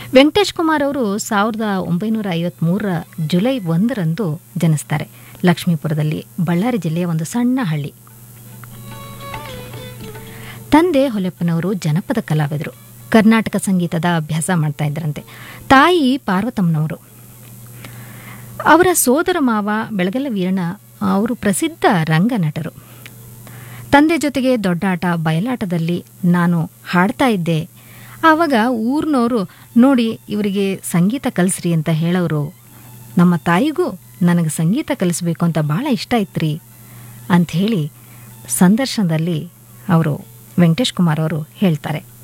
ವೆಂಕಟೇಶ್ ಕುಮಾರ್ ಅವರು ಸಾವಿರದ ಒಂಬೈನೂರ ಐವತ್ತ್ಮೂರರ ಜುಲೈ ಒಂದರಂದು ಜನಿಸ್ತಾರೆ ಲಕ್ಷ್ಮೀಪುರದಲ್ಲಿ ಬಳ್ಳಾರಿ ಜಿಲ್ಲೆಯ ಒಂದು ಸಣ್ಣ ಹಳ್ಳಿ ತಂದೆ ಹೊಲೆಪ್ಪನವರು ಜನಪದ ಕಲಾವಿದರು ಕರ್ನಾಟಕ ಸಂಗೀತದ ಅಭ್ಯಾಸ ಮಾಡ್ತಾ ಇದ್ರಂತೆ ತಾಯಿ ಪಾರ್ವತಮ್ಮನವರು ಅವರ ಸೋದರ ಮಾವ ಬೆಳಗಲ ವೀರಣ್ಣ ಅವರು ಪ್ರಸಿದ್ಧ ರಂಗ ನಟರು ತಂದೆ ಜೊತೆಗೆ ದೊಡ್ಡಾಟ ಬಯಲಾಟದಲ್ಲಿ ನಾನು ಹಾಡ್ತಾ ಇದ್ದೆ ಆವಾಗ ಊರಿನವರು ನೋಡಿ ಇವರಿಗೆ ಸಂಗೀತ ಕಲಿಸ್ರಿ ಅಂತ ಹೇಳೋರು ನಮ್ಮ ತಾಯಿಗೂ ನನಗೆ ಸಂಗೀತ ಕಲಿಸ್ಬೇಕು ಅಂತ ಭಾಳ ಇಷ್ಟ ಇತ್ರಿ ಅಂಥೇಳಿ ಸಂದರ್ಶನದಲ್ಲಿ ಅವರು ವೆಂಕಟೇಶ್ ಕುಮಾರ್ ಅವರು ಹೇಳ್ತಾರೆ